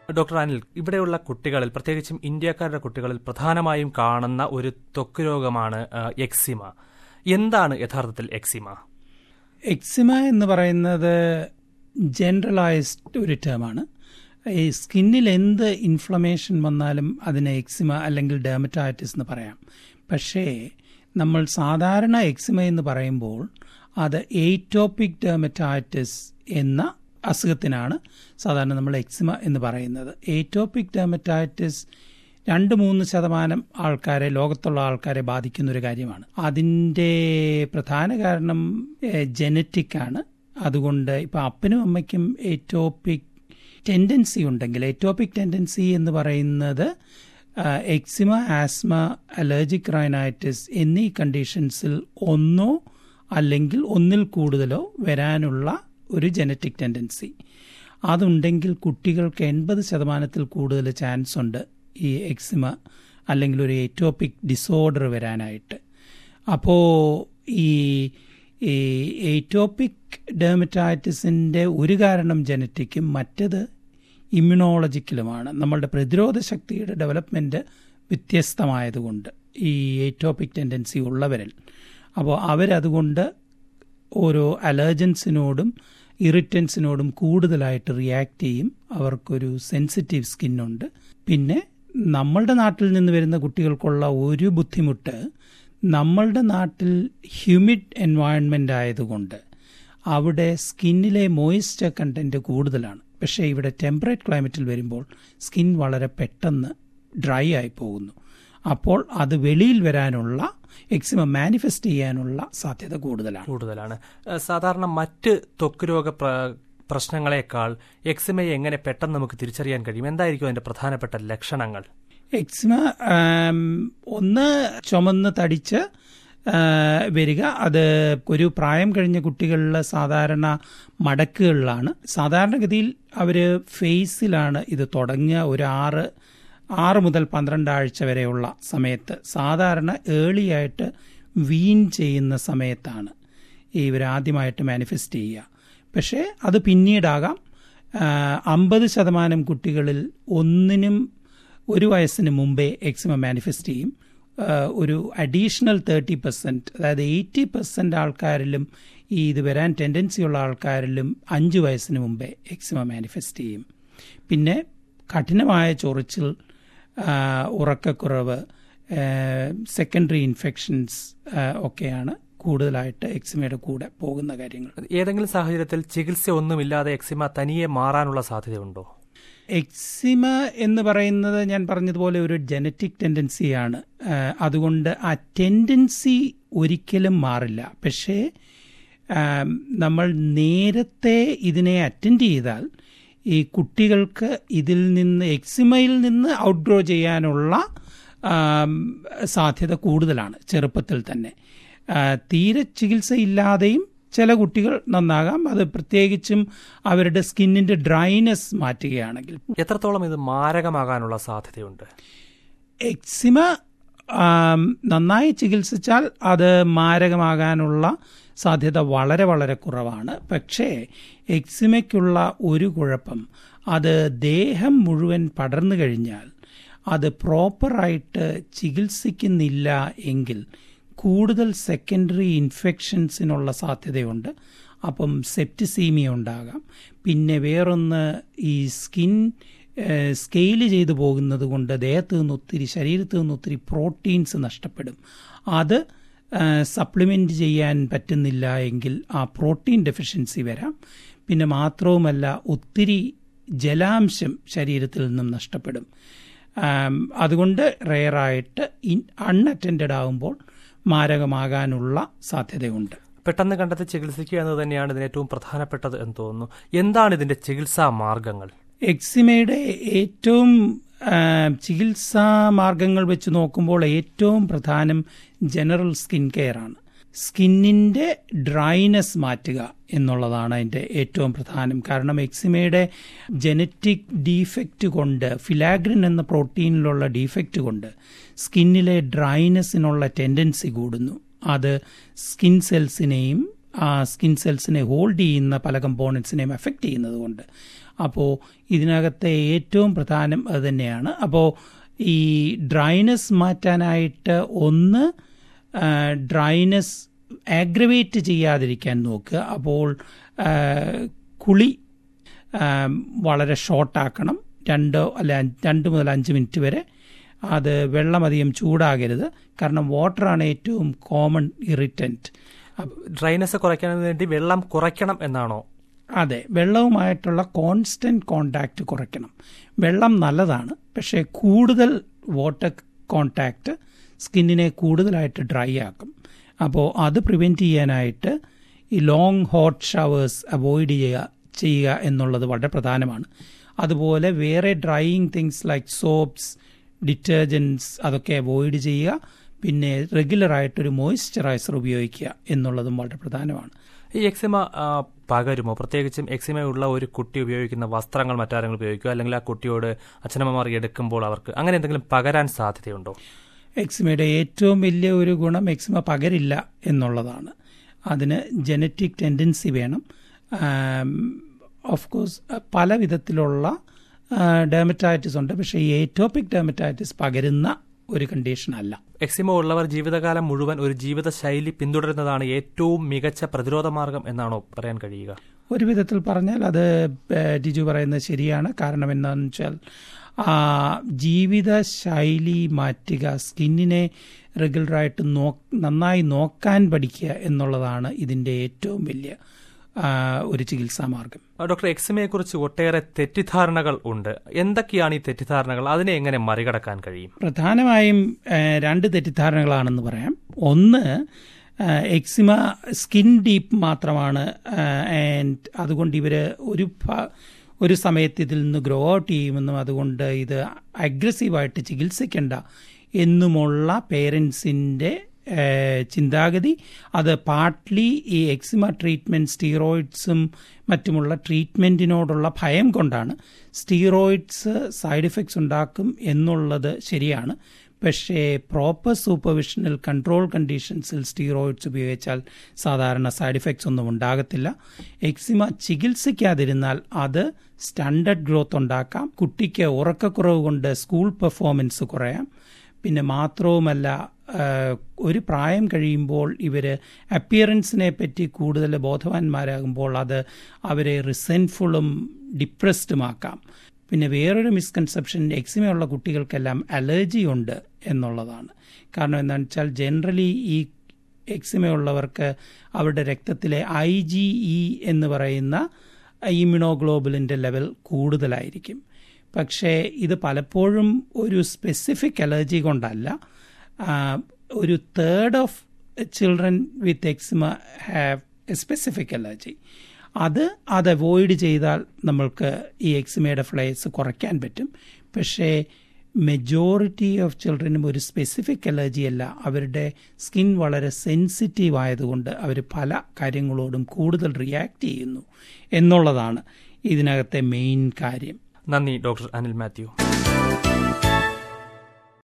doctor Anil ഇവിടെയുള്ള കുട്ടികളിൽ പ്രത്യേകിച്ചും ഇന്ത്യക്കാരുടെ കുട്ടികളിൽ പ്രധാനമായും കാണുന്ന ഒരു ത്വക്ക് രോഗമാണ് ആ, എക്സിമ എന്താണ് യഥാർത്ഥത്തിൽ എക്സിമ എക്സിമ എന്ന് പറയുന്നത് ജനറലൈസ്ഡ് ഒരു ടേമാണ് ഈ സ്കിന്നിൽ എന്ത് ഇൻഫ്ലമേഷൻ വന്നാലും അതിനെ എക്സിമ അല്ലെങ്കിൽ ഡെർമറ്റൈറ്റിസ് എന്ന് പറയാം പക്ഷേ നമ്മൾ സാധാരണ എക്സിമ എന്ന് പറയുമ്പോൾ അത് എയ്റ്റോപ്പിക് ഡെർമറ്റൈറ്റിസ് എന്ന അസുഖത്തിനാണ് സാധാരണ നമ്മൾ എക്സിമ എന്ന് പറയുന്നത് എയ്റ്റോപ്പിക് ഡെർമറ്റൈറ്റിസ് രണ്ട് മൂന്ന് ശതമാനം ആൾക്കാരെ ലോകത്തുള്ള ആൾക്കാരെ ബാധിക്കുന്ന ഒരു കാര്യമാണ് അതിൻ്റെ പ്രധാന കാരണം ജനറ്റിക് ആണ് അതുകൊണ്ട് ഇപ്പം അപ്പനും അമ്മയ്ക്കും എറ്റോപ്പിക് ടെൻഡൻസി ഉണ്ടെങ്കിൽ എറ്റോപ്പിക് ടെൻഡൻസി എന്ന് പറയുന്നത് എക്സിമ ആസ്മ അലർജിക് റൈനൈറ്റിസ് എന്നീ കണ്ടീഷൻസിൽ ഒന്നോ അല്ലെങ്കിൽ ഒന്നിൽ കൂടുതലോ വരാനുള്ള ഒരു ജനറ്റിക് ടെൻഡൻസി അതുണ്ടെങ്കിൽ കുട്ടികൾക്ക് എൺപത് ശതമാനത്തിൽ കൂടുതൽ ചാൻസ് ഉണ്ട് ഈ എക്സിമ അല്ലെങ്കിൽ ഒരു എറ്റോപ്പിക് ഡിസോർഡർ വരാനായിട്ട് അപ്പോൾ ഈ ഈ എറ്റോപ്പിക് ഡെർമറ്റൈറ്റിസിൻ്റെ ഒരു കാരണം ജനറ്റിക്കും മറ്റത് ഇമ്മ്യൂണോളജിക്കലുമാണ് നമ്മളുടെ പ്രതിരോധ ശക്തിയുടെ ഡെവലപ്മെൻറ്റ് വ്യത്യസ്തമായതുകൊണ്ട് ഈ എറ്റോപ്പിക് ടെൻഡൻസി ഉള്ളവരിൽ അപ്പോൾ അവരതുകൊണ്ട് ഓരോ അലർജൻസിനോടും ഇറിറ്റൻസിനോടും കൂടുതലായിട്ട് റിയാക്ട് ചെയ്യും അവർക്കൊരു സെൻസിറ്റീവ് സ്കിന്നുണ്ട് പിന്നെ നമ്മളുടെ നാട്ടിൽ നിന്ന് വരുന്ന കുട്ടികൾക്കുള്ള ഒരു ബുദ്ധിമുട്ട് നമ്മളുടെ നാട്ടിൽ ഹ്യൂമിഡ് എൻവയൺമെൻ്റ് ആയതുകൊണ്ട് അവിടെ സ്കിന്നിലെ മോയിസ്ചർ കണ്ടന്റ് കൂടുതലാണ് പക്ഷേ ഇവിടെ ടെമ്പറേറ്റ് ക്ലൈമറ്റിൽ വരുമ്പോൾ സ്കിൻ വളരെ പെട്ടെന്ന് ഡ്രൈ ആയി പോകുന്നു അപ്പോൾ അത് വെളിയിൽ വരാനുള്ള എക്സിമ മാനിഫെസ്റ്റ് ചെയ്യാനുള്ള സാധ്യത കൂടുതലാണ് കൂടുതലാണ് ആ, സാധാരണ മറ്റ് ത്വക്ക് രോഗ പ്ര- പ്രശ്നങ്ങളെക്കാൾ എക്സിമയെ എങ്ങനെ പെട്ടെന്ന് നമുക്ക് തിരിച്ചറിയാൻ കഴിയും എന്തായിരിക്കും അതിന്റെ പ്രധാനപ്പെട്ട ലക്ഷണങ്ങൾ എക്സിമ ആം, ഒന്ന് ചുമന്ന് തടിച്ച് ആ, വരിക അത് ഒരു പ്രായം കഴിഞ്ഞ കുട്ടികളിൽ സാധാരണ മടക്കുകളിലാണ് സാധാരണഗതിയിൽ അവർ ഫേസിലാണ് ഇത് തുടങ്ങുക ഒരു ആറ് ആറ് മുതൽ പന്ത്രണ്ട് ആഴ്ച വരെയുള്ള സമയത്ത് സാധാരണ ഏർലി ആയിട്ട് വീൻ ചെയ്യുന്ന സമയത്താണ് ഇവർ ആദ്യമായിട്ട് മാനിഫെസ്റ്റ് ചെയ്യുക പക്ഷേ അത് പിന്നീടാകാം അമ്പത് ശതമാനം കുട്ടികളിൽ ഒന്നിനും ഒരു വയസ്സിന് മുമ്പേ എക്സിമ മാനിഫെസ്റ്റ് ചെയ്യും ആ, ഒരു അഡീഷണൽ തേർട്ടി പെർസെൻറ്റ് അതായത് എയ്റ്റി പെർസെൻറ്റ് ആൾക്കാരിലും ഈ ഇത് വരാൻ ടെൻഡൻസി ഉള്ള ആൾക്കാരിലും അഞ്ച് വയസ്സിന് മുമ്പേ എക്സിമ മാനിഫെസ്റ്റ് ചെയ്യും പിന്നെ കഠിനമായ ചൊറിച്ചിൽ ആ, ഉറക്കക്കുറവ് സെക്കൻഡറി ഇൻഫെക്ഷൻസ് ഒക്കെയാണ് കൂടുതലായിട്ട് എക്സിമയുടെ കൂടെ പോകുന്ന കാര്യങ്ങൾ ഏതെങ്കിലും സാഹചര്യത്തിൽ ചികിത്സ ഒന്നുമില്ലാതെ എക്സിമ തനിയെ മാറാനുള്ള സാധ്യതയുണ്ടോ എക്സിമ എന്ന് പറയുന്നത് ഞാൻ പറഞ്ഞതുപോലെ ഒരു ജനറ്റിക് ടെൻഡൻസിയാണ് ആ, അതുകൊണ്ട് ആ ടെൻഡൻസി ഒരിക്കലും മാറില്ല പക്ഷേ ആ, നമ്മൾ നേരത്തെ ഇതിനെ അറ്റൻഡ് ചെയ്താൽ ഈ കുട്ടികൾക്ക് ഇതിൽ നിന്ന് എക്സിമയിൽ നിന്ന് ഔട്ട്ഗ്രോ ചെയ്യാനുള്ള ആ, സാധ്യത കൂടുതലാണ് ചെറുപ്പത്തിൽ തന്നെ ആ, തീരെ ചികിത്സയില്ലാതെയും ചില കുട്ടികൾ നന്നാകാം അത് പ്രത്യേകിച്ചും അവരുടെ സ്കിന്നിന്റെ ഡ്രൈനെസ് മാറ്റുകയാണെങ്കിൽ എത്രത്തോളം ഇത് മാരകമാകാനുള്ള സാധ്യതയുണ്ട് എക്സിമ ആം, നന്നായി ചികിത്സിച്ചാൽ അത് മാരകമാകാനുള്ള സാധ്യത വളരെ വളരെ കുറവാണ് പക്ഷേ എക്സിമയ്ക്കുള്ള ഒരു കുഴപ്പം അത് ദേഹം മുഴുവൻ പടർന്നു കഴിഞ്ഞാൽ അത് പ്രോപ്പറായിട്ട് ചികിത്സിക്കുന്നില്ല എങ്കിൽ കൂടുതൽ സെക്കൻഡറി ഇൻഫെക്ഷൻസിനുള്ള സാധ്യതയുണ്ട് അപ്പം സെപ്റ്റിസീമിയ ഉണ്ടാകാം പിന്നെ വേറൊന്ന് ഈ സ്കിൻ സ്കെയിൽ ചെയ്തു പോകുന്നത് കൊണ്ട് ദേഹത്ത് നിന്ന് ഒത്തിരി ശരീരത്ത് നിന്ന് ഒത്തിരി പ്രോട്ടീൻസ് നഷ്ടപ്പെടും അത് സപ്ലിമെൻറ്റ് ചെയ്യാൻ പറ്റുന്നില്ല എങ്കിൽ ആ പ്രോട്ടീൻ ഡെഫിഷ്യൻസി വരാം പിന്നെ മാത്രവുമല്ല ഒത്തിരി ജലാംശം ശരീരത്തിൽ നിന്നും നഷ്ടപ്പെടും ആം, അതുകൊണ്ട് റെയറായിട്ട് ഇൻ അൺഅറ്റൻഡ് ആകുമ്പോൾ മാരകമാകാനുള്ള സാധ്യതയുണ്ട് പെട്ടെന്ന് കണ്ടെത്തി ചികിത്സിക്കുക എന്നത് തന്നെയാണ് ഇതിന് ഏറ്റവും പ്രധാനപ്പെട്ടത് എന്ന് തോന്നുന്നു എന്താണ് ഇതിന്റെ ചികിത്സാ മാർഗങ്ങൾ എക്സിമയുടെ ഏറ്റവും ആ, ചികിത്സാ മാർഗങ്ങൾ വെച്ച് നോക്കുമ്പോൾ ഏറ്റവും പ്രധാനം ജനറൽ സ്കിൻ കെയർ ആണ് സ്കിന്നിന്റെ ഡ്രൈനെസ് മാറ്റുക എന്നുള്ളതാണ് അതിൻ്റെ ഏറ്റവും പ്രധാനം കാരണം എക്സിമയുടെ ജനറ്റിക് ഡീഫക്റ്റ് കൊണ്ട് ഫിലാഗ്രിൻ എന്ന പ്രോട്ടീനിലുള്ള ഡീഫക്റ്റ് കൊണ്ട് സ്കിന്നിലെ ഡ്രൈനെസ്സിനുള്ള ടെൻഡൻസി കൂടുന്നു അത് സ്കിൻ സെൽസിനെയും ആ സ്കിൻ സെൽസിനെ ഹോൾഡ് ചെയ്യുന്ന പല കമ്പോണൻസിനെയും എഫക്റ്റ് ചെയ്യുന്നത് കൊണ്ട് അപ്പോൾ ഇതിനകത്തെ ഏറ്റവും പ്രധാനം അത് തന്നെയാണ് അപ്പോൾ ഈ ഡ്രൈനസ് മാറ്റാനായിട്ട് ഒന്ന് ഡ്രൈനസ് ആഗ്രവേറ്റ് ചെയ്യാതിരിക്കാൻ നോക്കുക അപ്പോൾ ആ, കുളി ആ, വളരെ ഷോർട്ടാക്കണം രണ്ടോ അല്ല രണ്ട് മുതൽ അഞ്ച് മിനിറ്റ് വരെ അത് വെള്ളം അധികം ചൂടാകരുത് കാരണം വാട്ടറാണ് ഏറ്റവും കോമൺ ഇറിറ്റൻറ്റ് ഡ്രൈനസ് കുറയ്ക്കാൻ വേണ്ടി വെള്ളം കുറയ്ക്കണം എന്നാണോ അതെ വെള്ളവുമായിട്ടുള്ള കോൺസ്റ്റന്റ് കോണ്ടാക്റ്റ് കുറയ്ക്കണം വെള്ളം നല്ലതാണ് പക്ഷേ കൂടുതൽ വാട്ടർ കോണ്ടാക്റ്റ് സ്കിന്നിനെ കൂടുതലായിട്ട് ഡ്രൈ ആക്കും അപ്പോൾ അത് പ്രിവെൻറ്റ് ചെയ്യാനായിട്ട് ഈ ലോങ് ഹോട്ട് ഷവേഴ്സ് അവോയ്ഡ് ചെയ്യുക ചെയ്യുക എന്നുള്ളത് വളരെ പ്രധാനമാണ് അതുപോലെ വേറെ drying things like soaps detergents അതൊക്കെ അവോയ്ഡ് ചെയ്യുക പിന്നെ റെഗുലറായിട്ടൊരു മോയ്സ്ചറൈസർ ഉപയോഗിക്കുക എന്നുള്ളതും വളരെ പ്രധാനമാണ് ഈ എക്സിമ ആ, പകരുമോ പ്രത്യേകിച്ചും എക്സിമ ഉള്ള ഒരു കുട്ടി ഉപയോഗിക്കുന്ന വസ്ത്രങ്ങൾ മറ്റാരെങ്കിലും ഉപയോഗിക്കുക അല്ലെങ്കിൽ ആ കുട്ടിയോട് അച്ഛനമ്മമാർ എടുക്കുമ്പോൾ അവർക്ക് അങ്ങനെ എന്തെങ്കിലും പകരാൻ സാധ്യതയുണ്ടോ എക്സിമയുടെ ഏറ്റവും വലിയ ഒരു ഗുണം എക്സിമ പകരില്ല എന്നുള്ളതാണ് അതിന് ജനറ്റിക് ടെൻഡൻസി വേണം ഓഫ് കോഴ്സ് പല വിധത്തിലുള്ള ഡെർമറ്റൈറ്റിസ് ഉണ്ട് പക്ഷേ ഈ ഏറ്റോപിക് ഡെർമറ്റൈറ്റിസ് പകരുന്ന ഒരു കണ്ടീഷൻ അല്ല എക്സിമ ഉള്ളവർ ജീവിതകാലം മുഴുവൻ ഒരു ജീവിതശൈലി പിന്തുടരുന്നതാണ് ഏറ്റവും മികച്ച പ്രതിരോധ മാർഗം എന്നാണോ പറയാൻ കഴിയുക ഒരു വിധത്തിൽ പറഞ്ഞാൽ അത് ഏഹ്, ജിജു പറയുന്നത് ശരിയാണ് കാരണം എന്താണെന്ന് വെച്ചാൽ ആ, ജീവിത ശൈലി മാറ്റുക സ്കിന്നിനെ റെഗുലറായിട്ട് നോ നന്നായി നോക്കാൻ പഠിക്കുക എന്നുള്ളതാണ് ഇതിൻ്റെ ഏറ്റവും വലിയ ആ, ഒരു ചികിത്സാ മാർഗം ആ, ഡോക്ടർ എക്സിമയെ കുറിച്ച് ഒട്ടേറെ തെറ്റിദ്ധാരണകൾ ഉണ്ട് എന്തൊക്കെയാണ് ഈ തെറ്റിദ്ധാരണകൾ അതിനെ എങ്ങനെ മറികടക്കാൻ കഴിയും പ്രധാനമായും ഏഹ്, രണ്ട് തെറ്റിദ്ധാരണകളാണെന്ന് പറയാം ഒന്ന് ഏഹ്, എക്സിമ സ്കിൻ ഡീപ്പ് മാത്രമാണ് ആൻഡ് അതുകൊണ്ട് ഇവർ ഒരു ഭ- ഒരു സമയത്ത് ഇതിൽ നിന്ന് ഗ്രോ ഔട്ട് ചെയ്യുമെന്നും അതുകൊണ്ട് ഇത് അഗ്രസീവായിട്ട് ചികിത്സിക്കേണ്ട എന്നുമുള്ള പേരൻസിൻ്റെ ചിന്താഗതി അത് പാർട്ട്ലി ഈ എക്സിമ ട്രീറ്റ്മെൻറ്റ് സ്റ്റീറോയിഡ്സും മറ്റുമുള്ള ട്രീറ്റ്മെൻറ്റിനോടുള്ള ഭയം കൊണ്ടാണ് സ്റ്റീറോയിഡ്സ് സൈഡ് എഫക്ട്സ് ഉണ്ടാക്കും എന്നുള്ളത് ശരിയാണ് പക്ഷേ പ്രോപ്പർ സൂപ്പർവിഷണൽ കൺട്രോൾ കണ്ടീഷൻസിൽ സ്റ്റീറോയിഡ്സ് ഉപയോഗിച്ചാൽ സാധാരണ സൈഡ് എഫക്ട്സ് ഒന്നും ഉണ്ടാകത്തില്ല എക്സിമ ചികിത്സിക്കാതിരുന്നാൽ അത് സ്റ്റാൻഡേർഡ് ഗ്രോത്ത് ഉണ്ടാക്കാം കുട്ടിക്ക് ഉറക്കക്കുറവ് കൊണ്ട് സ്കൂൾ പെർഫോമൻസ് കുറയാം പിന്നെ മാത്രവുമല്ല ആ, ഒരു പ്രായം കഴിയുമ്പോൾ ഇവർ അപ്പിയറൻസിനെ പറ്റി കൂടുതൽ ബോധവാന്മാരാകുമ്പോൾ അത് അവരെ റിസെൻഫുള്ളും ഡിപ്രസ്ഡുമാക്കാം പിന്നെ വേറൊരു മിസ്കൺസെപ്ഷൻ എക്സിമയുള്ള കുട്ടികൾക്കെല്ലാം അലർജി ഉണ്ട് എന്നുള്ളതാണ് കാരണം എന്താണെന്ന് വെച്ചാൽ ജനറലി ഈ എക്സിമയുള്ളവർക്ക് അവരുടെ രക്തത്തിലെ ഐ ജി ഇ എന്ന് പറയുന്ന ഇമ്യൂണോഗ്ലോബുലിൻ്റെ ലെവൽ കൂടുതലായിരിക്കും പക്ഷേ ഇത് പലപ്പോഴും ഒരു സ്പെസിഫിക് അലർജി കൊണ്ടല്ല ആ, ഒരു third of children with eczema have a specific allergy അത് അത് അവോയ്ഡ് ചെയ്താൽ നമ്മൾക്ക് ഈ എക്സിമയുടെ ഫ്ലേസ് കുറയ്ക്കാൻ പറ്റും പക്ഷേ മെജോറിറ്റി ഓഫ് ചിൽഡ്രനും ഒരു സ്പെസിഫിക് അലർജി അല്ല അവരുടെ സ്കിൻ വളരെ സെൻസിറ്റീവ് ആയതുകൊണ്ട് അവർ പല കാര്യങ്ങളോടും കൂടുതൽ റിയാക്ട് ചെയ്യുന്നു എന്നുള്ളതാണ് ഇതിനകത്തെ മെയിൻ കാര്യം നന്ദി ഡോക്ടർ അനിൽ മാത്യു